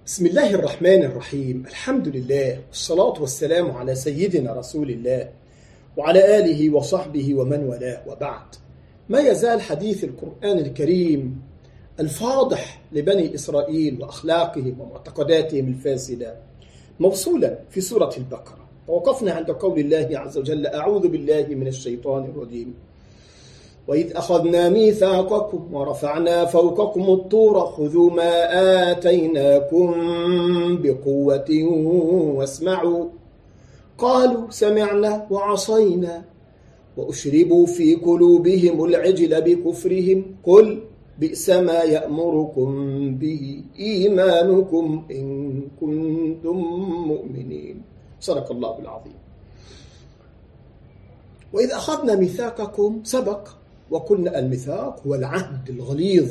بسم الله الرحمن الرحيم الحمد لله والصلاة والسلام على سيدنا رسول الله وعلى آله وصحبه ومن والاه وبعد ما يزال حديث القرآن الكريم الفاضح لبني إسرائيل وأخلاقهم ومعتقداتهم الفاسدة موصولا في سورة البقرة ووقفنا عند قول الله عز وجل أعوذ بالله من الشيطان الرجيم وإذ أخذنا ميثاقكم ورفعنا فوقكم الطور خذوا ما آتيناكم بقوة واسمعوا قالوا سمعنا وعصينا وأشربوا في قلوبهم العجل بكفرهم قل بئس ما يأمركم به إيمانكم إن كنتم مؤمنين صدق الله العظيم وإذ أخذنا ميثاقكم سبق وقلنا الميثاق هو العهد الغليظ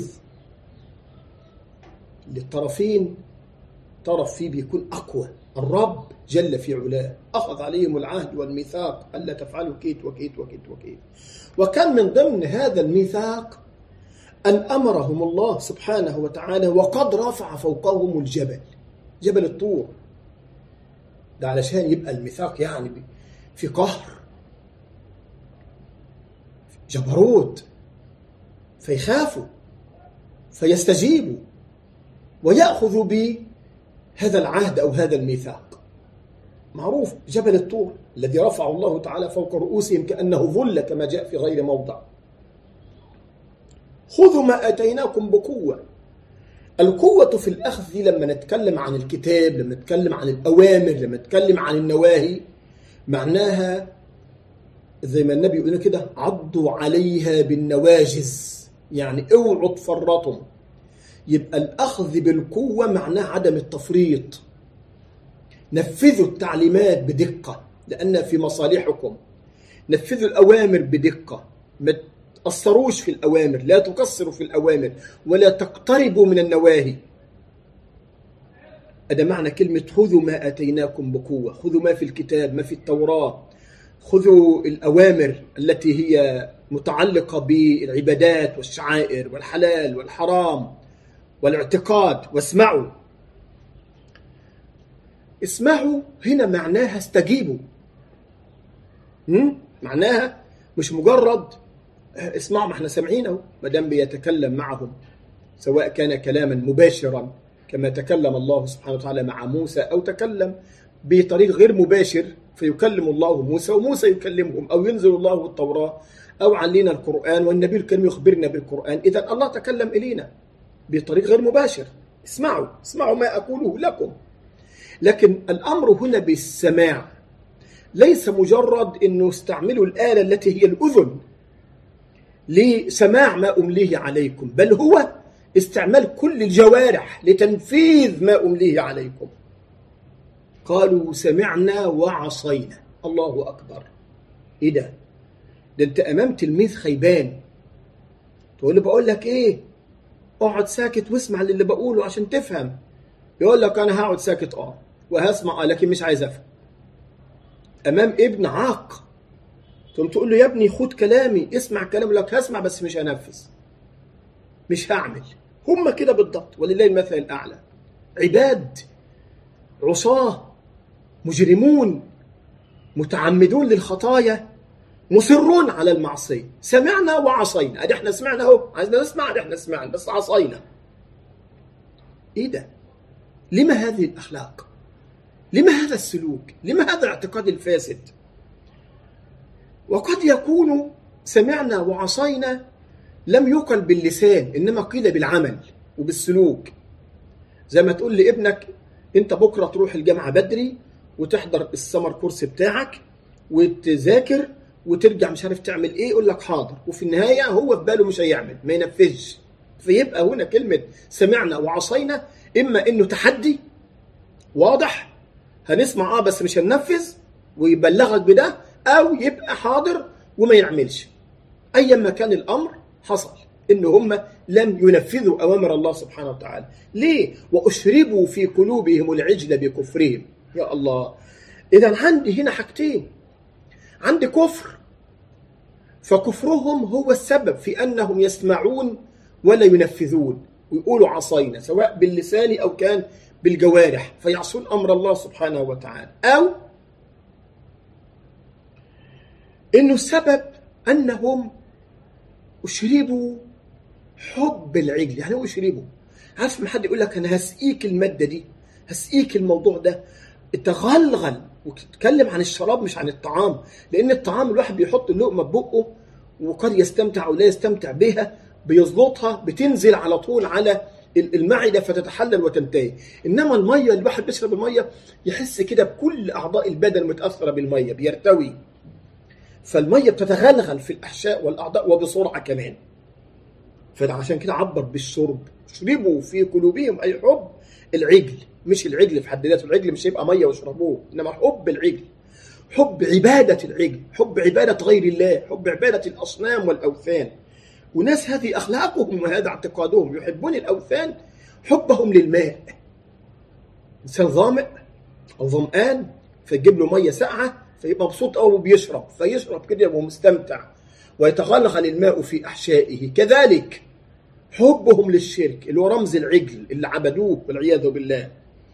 للطرفين طرف فيه بيكون أقوى الرب جل في علاه أخذ عليهم العهد والميثاق ألا تفعلوا كيت وكيت وكيت وكيت وكان من ضمن هذا الميثاق أن أمرهم الله سبحانه وتعالى وقد رفع فوقهم الجبل جبل الطور ده علشان يبقى الميثاق يعني في قهر جبروت فيخافوا فيستجيبوا ويأخذوا بهذا العهد أو هذا الميثاق معروف جبل الطور الذي رفعه الله تعالى فوق رؤوسهم كأنه ظل كما جاء في غير موضع خذوا ما آتيناكم بقوة القوة في الأخذ لما نتكلم عن الكتاب لما نتكلم عن الأوامر لما نتكلم عن النواهي معناها زي ما النبي يقول كده عضوا عليها بالنواجز يعني اوعوا تفرطوا يبقى الأخذ بالقوة معناه عدم التفريط نفذوا التعليمات بدقة لأن في مصالحكم نفذوا الأوامر بدقة ما تأثروش في الأوامر لا تقصروا في الأوامر ولا تقتربوا من النواهي هذا معنى كلمة خذوا ما آتيناكم بقوة خذوا ما في الكتاب ما في التوراة خذوا الأوامر التي هي متعلقة بالعبادات والشعائر والحلال والحرام والاعتقاد واسمعوا اسمعوا هنا معناها استجيبوا معناها مش مجرد اسمعوا ما احنا سامعين اهو ما دام بيتكلم معهم سواء كان كلاما مباشرا كما تكلم الله سبحانه وتعالى مع موسى او تكلم بطريق غير مباشر فيكلم الله موسى وموسى يكلمهم او ينزل الله التوراه او علينا القران والنبي الكريم يخبرنا بالقران اذا الله تكلم الينا بطريق غير مباشر اسمعوا اسمعوا ما اقوله لكم لكن الامر هنا بالسماع ليس مجرد انه استعملوا الاله التي هي الاذن لسماع ما امليه عليكم بل هو استعمال كل الجوارح لتنفيذ ما امليه عليكم قالوا سمعنا وعصينا الله اكبر ايه ده ده انت امام تلميذ خيبان تقول له بقول لك ايه اقعد ساكت واسمع اللي بقوله عشان تفهم يقول لك انا هقعد ساكت اه وهسمع اه لكن مش عايز افهم امام ابن عاق تقوم تقول له يا ابني خد كلامي اسمع كلامي لك هسمع بس مش هنفذ مش هعمل هم كده بالضبط ولله المثل الاعلى عباد عصاه مجرمون متعمدون للخطايا مصرون على المعصيه سمعنا وعصينا ادي احنا سمعنا اهو عايزنا نسمع ادي احنا سمعنا بس عصينا ايه ده لما هذه الاخلاق لما هذا السلوك لما هذا الاعتقاد الفاسد وقد يكون سمعنا وعصينا لم يقل باللسان انما قيل بالعمل وبالسلوك زي ما تقول لابنك انت بكره تروح الجامعه بدري وتحضر السمر كورس بتاعك وتذاكر وترجع مش عارف تعمل ايه يقول لك حاضر وفي النهايه هو في باله مش هيعمل ما ينفذش فيبقى هنا كلمه سمعنا وعصينا اما انه تحدي واضح هنسمع اه بس مش هننفذ ويبلغك بده او يبقى حاضر وما يعملش ايا ما كان الامر حصل ان هم لم ينفذوا اوامر الله سبحانه وتعالى ليه واشربوا في قلوبهم العجل بكفرهم يا الله اذا عندي هنا حاجتين عندي كفر فكفرهم هو السبب في انهم يسمعون ولا ينفذون ويقولوا عصينا سواء باللسان او كان بالجوارح فيعصون امر الله سبحانه وتعالى او انه السبب انهم اشربوا حب العجل يعني هو اشربوا عارف ما حد يقول لك انا هسقيك الماده دي هسقيك الموضوع ده تغلغل وتتكلم عن الشراب مش عن الطعام لان الطعام الواحد بيحط اللقمه في بقه وقد يستمتع او لا يستمتع بها بيزلطها بتنزل على طول على المعده فتتحلل وتنتهي انما الميه الواحد بيشرب الميه يحس كده بكل اعضاء البدن متاثره بالميه بيرتوي فالميه بتتغلغل في الاحشاء والاعضاء وبسرعه كمان فعشان كده عبر بالشرب اشربوا في قلوبهم اي حب العجل مش العجل في حد ذاته العجل مش هيبقى ميه واشربوه انما حب العجل حب عباده العجل حب عباده غير الله حب عباده الاصنام والاوثان وناس هذه اخلاقهم وهذا اعتقادهم يحبون الاوثان حبهم للماء انسان ظامئ او ظمآن فيجيب له ميه ساقعه فيبقى مبسوط قوي وبيشرب فيشرب كده يبقى مستمتع ويتغلغل الماء في احشائه كذلك حبهم للشرك اللي هو رمز العجل اللي عبدوه والعياذ بالله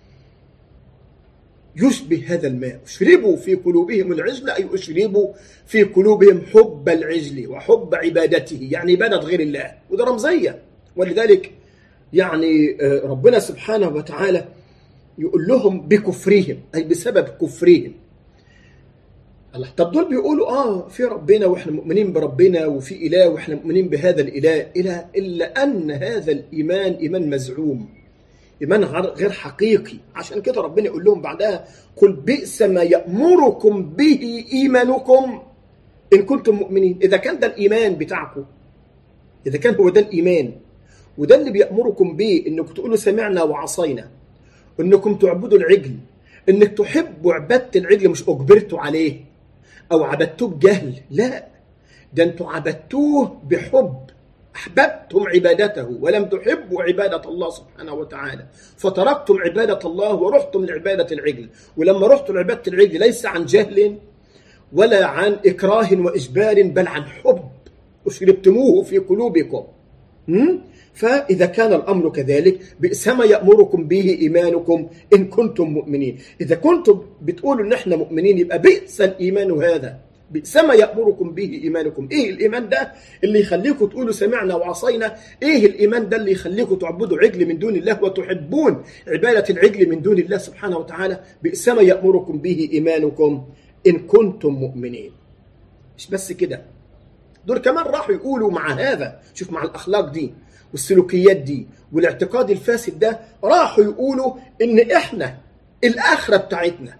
يشبه هذا الماء اشربوا في قلوبهم العجل أي اشربوا في قلوبهم حب العجل وحب عبادته يعني عبادة غير الله وده رمزية ولذلك يعني ربنا سبحانه وتعالى يقول لهم بكفرهم أي بسبب كفرهم الله طب دول بيقولوا اه في ربنا واحنا مؤمنين بربنا وفي اله واحنا مؤمنين بهذا الاله اله الا ان هذا الايمان ايمان مزعوم ايمان غير حقيقي عشان كده ربنا يقول لهم بعدها قل بئس ما يامركم به ايمانكم ان كنتم مؤمنين اذا كان ده الايمان بتاعكم اذا كان هو ده الايمان وده اللي بيامركم به انكم تقولوا سمعنا وعصينا انكم تعبدوا العجل انك تحبوا عباده العجل مش اجبرتوا عليه او عبدتوه بجهل لا ده انتوا عبدتوه بحب احببتم عبادته ولم تحبوا عباده الله سبحانه وتعالى فتركتم عباده الله ورحتم لعباده العجل ولما رحتم لعباده العجل ليس عن جهل ولا عن اكراه واجبار بل عن حب اشربتموه في قلوبكم فإذا كان الأمر كذلك بئس ما يأمركم به إيمانكم إن كنتم مؤمنين إذا كنتم بتقولوا إن إحنا مؤمنين يبقى بئس الإيمان هذا بئس ما يأمركم به إيمانكم إيه الإيمان ده اللي يخليكم تقولوا سمعنا وعصينا إيه الإيمان ده اللي يخليكم تعبدوا عجل من دون الله وتحبون عبادة العجل من دون الله سبحانه وتعالى بئس ما يأمركم به إيمانكم إن كنتم مؤمنين مش بس كده دول كمان راحوا يقولوا مع هذا شوف مع الأخلاق دي والسلوكيات دي والاعتقاد الفاسد ده راحوا يقولوا ان احنا الاخره بتاعتنا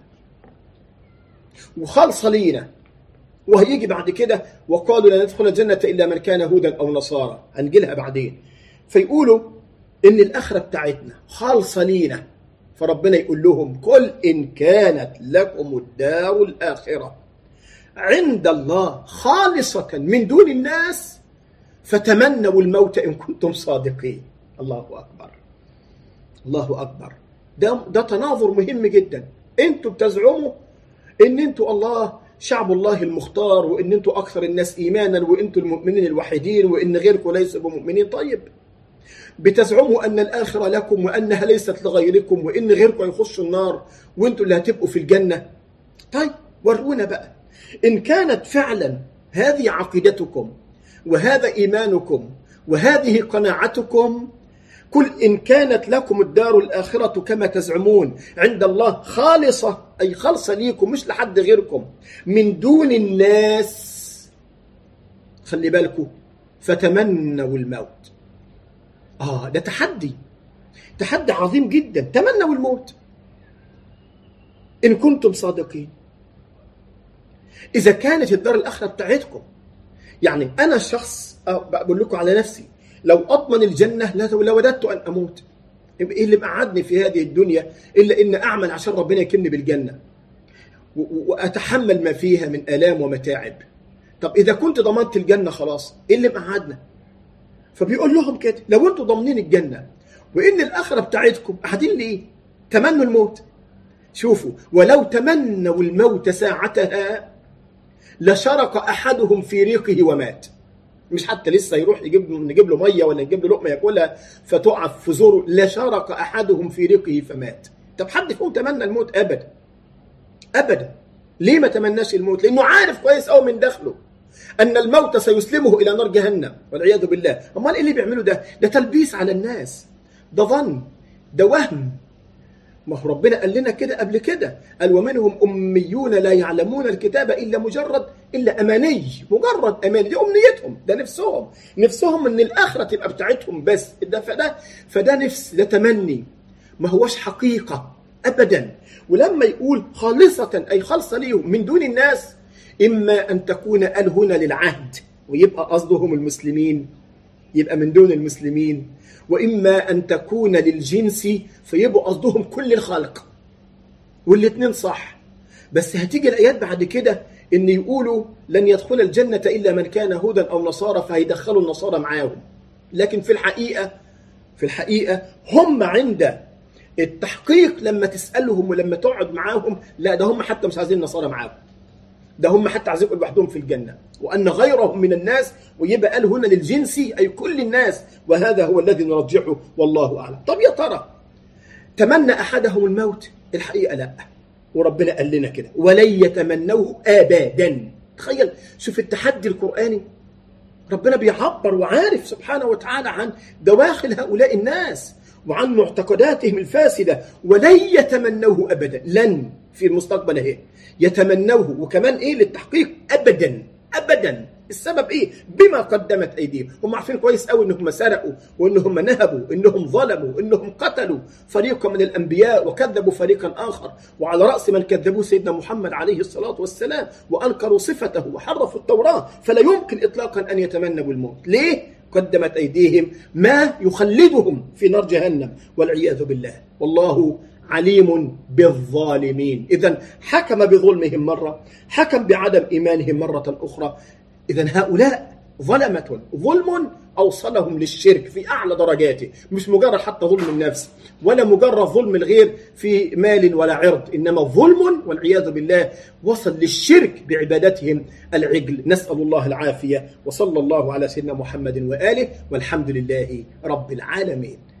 وخالصه لينا وهيجي بعد كده وقالوا لا ندخل الجنه الا من كان هودا او نصارى هنجيلها بعدين فيقولوا ان الاخره بتاعتنا خالصه لينا فربنا يقول لهم قل ان كانت لكم الدار الاخره عند الله خالصه من دون الناس فتمنوا الموت ان كنتم صادقين الله اكبر الله اكبر ده ده تناظر مهم جدا انتوا بتزعموا ان انتوا الله شعب الله المختار وان انتوا اكثر الناس ايمانا وانتوا المؤمنين الوحيدين وان غيركم ليس بمؤمنين طيب بتزعموا ان الاخره لكم وانها ليست لغيركم وان غيركم هيخشوا النار وانتوا اللي هتبقوا في الجنه طيب ورونا بقى ان كانت فعلا هذه عقيدتكم وهذا ايمانكم وهذه قناعتكم قل ان كانت لكم الدار الاخره كما تزعمون عند الله خالصه اي خالصه ليكم مش لحد غيركم من دون الناس خلي بالكم فتمنوا الموت اه ده تحدي تحدي عظيم جدا تمنوا الموت ان كنتم صادقين اذا كانت الدار الاخره بتاعتكم يعني انا شخص بقول لكم على نفسي لو اضمن الجنه لوددت ان اموت ايه اللي مقعدني في هذه الدنيا الا ان اعمل عشان ربنا يكرمني بالجنه واتحمل ما فيها من الام ومتاعب طب اذا كنت ضمنت الجنه خلاص ايه اللي مقعدنا فبيقول لهم كده لو انتوا ضامنين الجنه وان الاخره بتاعتكم قاعدين ليه تمنوا الموت شوفوا ولو تمنوا الموت ساعتها لشرق احدهم في ريقه ومات مش حتى لسه يروح يجيب نجيب له ميه ولا نجيب له لقمه ياكلها فتقع في زوره لشرق احدهم في ريقه فمات طب حد فيهم تمنى الموت ابدا ابدا ليه ما تمناش الموت لانه عارف كويس قوي من داخله ان الموت سيسلمه الى نار جهنم والعياذ بالله امال ايه اللي بيعملوا ده ده تلبيس على الناس ده ظن ده وهم ما هو ربنا قال لنا كده قبل كده قال ومنهم أميون لا يعلمون الكتاب إلا مجرد إلا أماني مجرد أماني دي أمنيتهم ده نفسهم نفسهم إن الآخرة تبقى بتاعتهم بس ده فده فده نفس ده تمني ما هوش حقيقة أبدا ولما يقول خالصة أي خالصة ليهم من دون الناس إما أن تكون ال هنا للعهد ويبقى قصدهم المسلمين يبقى من دون المسلمين وإما أن تكون للجنس فيبقوا قصدهم كل الخلق والاثنين صح بس هتيجي الآيات بعد كده إن يقولوا لن يدخل الجنة إلا من كان هودا أو نصارى فهيدخلوا النصارى معاهم لكن في الحقيقة في الحقيقة هم عند التحقيق لما تسألهم ولما تقعد معاهم لا ده هم حتى مش عايزين النصارى معاهم ده هم حتى عايزين يبقوا لوحدهم في الجنة وأن غيرهم من الناس ويبقى قال هنا للجنس أي كل الناس وهذا هو الذي نرجحه والله أعلم طب يا ترى تمنى أحدهم الموت الحقيقة لا وربنا قال لنا كده ولن يتمنوه أبدا تخيل شوف التحدي القرآني ربنا بيعبر وعارف سبحانه وتعالى عن دواخل هؤلاء الناس وعن معتقداتهم الفاسدة ولن يتمنوه أبدا لن في المستقبل اهي يتمنوه وكمان ايه للتحقيق ابدا ابدا السبب ايه بما قدمت ايديهم هم عارفين كويس قوي انهم سرقوا وانهم نهبوا انهم ظلموا انهم قتلوا فريقا من الانبياء وكذبوا فريقا اخر وعلى راس من كذبوه سيدنا محمد عليه الصلاه والسلام وانكروا صفته وحرفوا التوراه فلا يمكن اطلاقا ان يتمنوا الموت ليه قدمت ايديهم ما يخلدهم في نار جهنم والعياذ بالله والله عليم بالظالمين إذا حكم بظلمهم مرة حكم بعدم إيمانهم مرة أخرى إذا هؤلاء ظلمة ظلم أوصلهم للشرك في أعلى درجاته مش مجرد حتى ظلم النفس ولا مجرد ظلم الغير في مال ولا عرض إنما ظلم والعياذ بالله وصل للشرك بعبادتهم العجل نسأل الله العافية وصلى الله على سيدنا محمد وآله والحمد لله رب العالمين